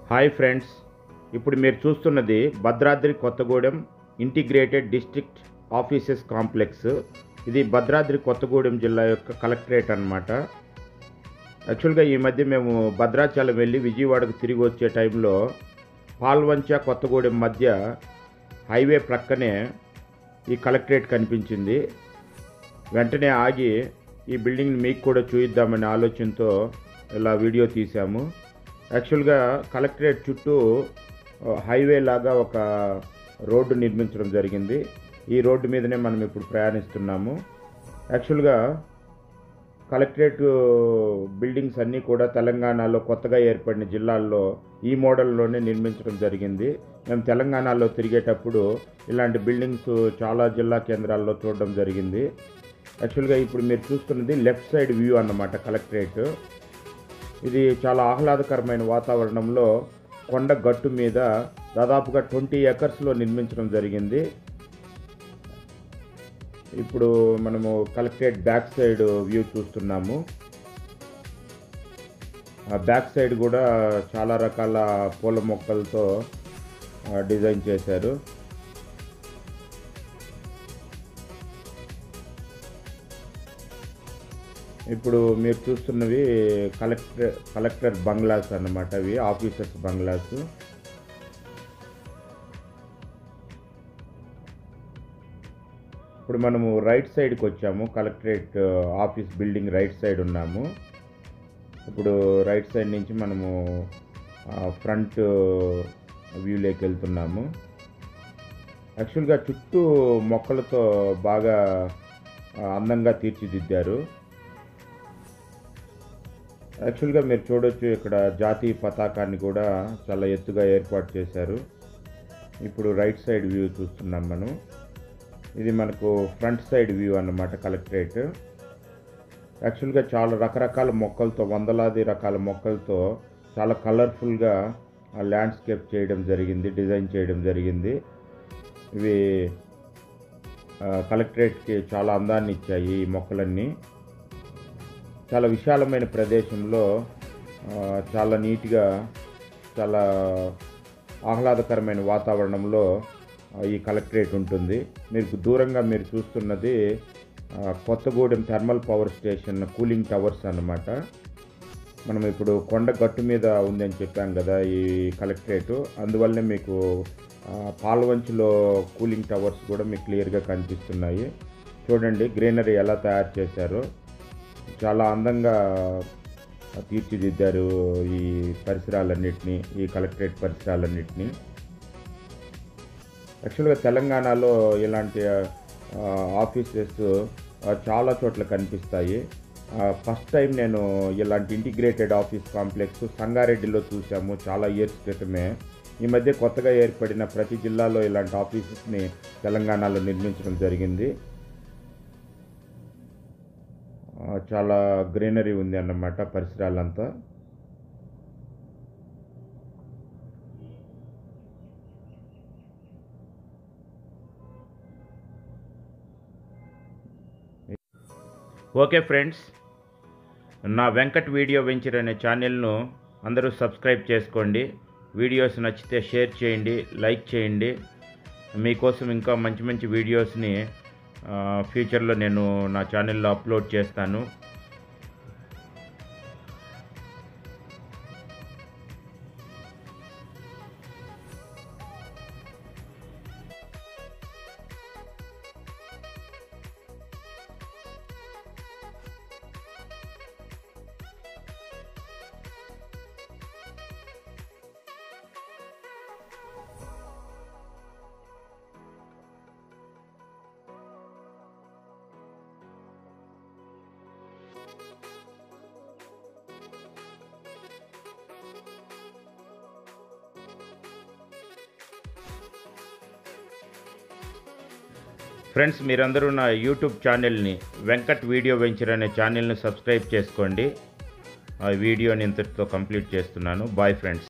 hi friends ఇప్పుడు మీరు చూస్తున్నది Bhadradri Kothagudem integrated district offices complex ఇది భద్రాద్రి కొత్తగూడెం జిల్లా యొక్క కలెక్టరేట్ అన్నమాట యాక్చువల్గా ఈ మధ్య మేము భద్రాచలం వెళ్ళి విజయవాడకు తిరిగి వచ్చే టైంలో పాల్వంచ కొత్తగూడెం మధ్య హైవే ప్రక్కనే ఈ కలెక్టరేట్ కనిపించింది వెంటనే ఆగి ఈ బిల్డింగ్ని మీకు కూడా చూయిద్దామనే ఆలోచనతో ఇలా వీడియో తీసాము యాక్చువల్గా కలెక్టరేట్ చుట్టూ ఆ, హైవే లాగా ఒక రోడ్డు నిర్మించడం జరిగింది ఈ రోడ్డు మీదనే మనం ఇప్పుడు ప్రయాణిస్తున్నాము యాక్చువల్గా కలెక్టరేట్ బిల్డింగ్స్ అన్నీ కూడా తెలంగాణలో కొత్తగా ఏర్పడిన జిల్లాల్లో ఈ మోడల్లోనే నిర్మించడం జరిగింది మేము తెలంగాణలో తిరిగేటప్పుడు ఇలాంటి బిల్డింగ్స్ చాలా జిల్లా కేంద్రాల్లో చూడడం జరిగింది యాక్చువల్గా ఇప్పుడు మీరు చూస్తున్నది లెఫ్ట్ సైడ్ వ్యూ అన్నమాట కలెక్టరేట్ ఇది చాలా ఆహ్లాదకరమైన వాతావరణంలో కొండ గట్టు మీద దాదాపుగా ట్వంటీ ఎకర్స్లో నిర్మించడం జరిగింది ఇప్పుడు మనము కలెక్టరేట్ బ్యాక్ సైడ్ వ్యూ చూస్తున్నాము ఆ బ్యాక్ సైడ్ కూడా చాలా రకాల పూల మొక్కలతో ఆ, డిజైన్ చేశారు ఇప్పుడు మీరు చూస్తున్నవి కలెక్టర్ కలెక్టర్ బంగ్లాస్ అన్నమాట అవి ఆఫీసర్స్ బంగ్లాస్ ఇప్పుడు మనము రైట్ సైడ్కి వచ్చాము collectorate office building right side ఉన్నాము ఇప్పుడు రైట్ సైడ్ నుంచి మనము ఫ్రంట్ వ్యూలోకి వెళ్తున్నాము యాక్చువల్గా చుట్టూ మొక్కలతో బాగా ఆ, అందంగా తీర్చిదిద్దారు యాక్చువల్గా మీరు చూడొచ్చు ఇక్కడ జాతీయ పతాకాన్ని కూడా చాలా ఎత్తుగా ఏర్పాటు చేశారు ఇప్పుడు రైట్ సైడ్ వ్యూ చూస్తున్నాం మనం ఇది మనకు ఫ్రంట్ సైడ్ వ్యూ అన్నమాట కలెక్టరేట్ యాక్చువల్గా చాలా రకరకాల మొక్కలతో వందలాది రకాల మొక్కలతో చాలా కలర్ఫుల్గా ల్యాండ్స్కేప్ చేయడం జరిగింది డిజైన్ చేయడం జరిగింది ఇవి ఆ, కలెక్టరేట్కి చాలా అందాన్ని ఇచ్చాయి ఈ మొక్కలన్నీ చాలా విశాలమైన ప్రదేశంలో ఆ, చాలా నీట్గా చాలా ఆహ్లాదకరమైన వాతావరణంలో ఆ, ఈ కలెక్టరేట్ ఉంటుంది మీకు దూరంగా మీరు చూస్తున్నది ఆ, Kothagudem thermal power station cooling towers అన్నమాట మనం ఇప్పుడు కొండ గట్టు మీద ఉందని చెప్పాం కదా ఈ కలెక్టరేట్ అందువల్లనే మీకు ఆ, పాల్వంచులో కూలింగ్ టవర్స్ కూడా మీకు క్లియర్గా కనిపిస్తున్నాయి చూడండి గ్రీనరీ ఎలా తయారు చేశారో చాలా అందంగా తీర్చిదిద్దారు ఈ పరిసరాలన్నింటినీ ఈ కలెక్టరేట్ పరిసరాలన్నింటినీ యాక్చువల్గా తెలంగాణలో ఇలాంటి ఆ, ఆఫీసెస్ ఆ, చాలా చోట్ల కనిపిస్తాయి ఆ, ఫస్ట్ టైం నేను ఇలాంటి ఇంటిగ్రేటెడ్ ఆఫీస్ కాంప్లెక్స్ సంగారెడ్డిలో చూసాము చాలా ఇయర్స్ క్రితమే ఈ మధ్య కొత్తగా ఏర్పడిన ప్రతి జిల్లాలో ఇలాంటి ఆఫీసెస్ని తెలంగాణలో నిర్మించడం జరిగింది ఆ, చాలా గ్రీనరీ ఉంది అన్నమాట పరిసరాలంతా ఓకే ఫ్రెండ్స్ నా వెంకట్ వీడియో వెంచర్ అనే ఛానల్ను అందరూ సబ్స్క్రైబ్ చేసుకోండి వీడియోస్ నచ్చితే షేర్ చేయండి లైక్ చేయండి మీకోసం ఇంకా మంచి మంచి వీడియోస్ని ఆ, ఫ్యూచర్లో నేను నా ఛానల్లో అప్లోడ్ చేస్తాను ఫ్రెండ్స్ మీరందరూ నా యూట్యూబ్ ఛానల్ని వెంకట్ వీడియో వెంచర్ అనే ఛానల్ని సబ్స్క్రైబ్ చేసుకోండి ఆ వీడియోని ఇంతటితో కంప్లీట్ చేస్తున్నాను బాయ్ ఫ్రెండ్స్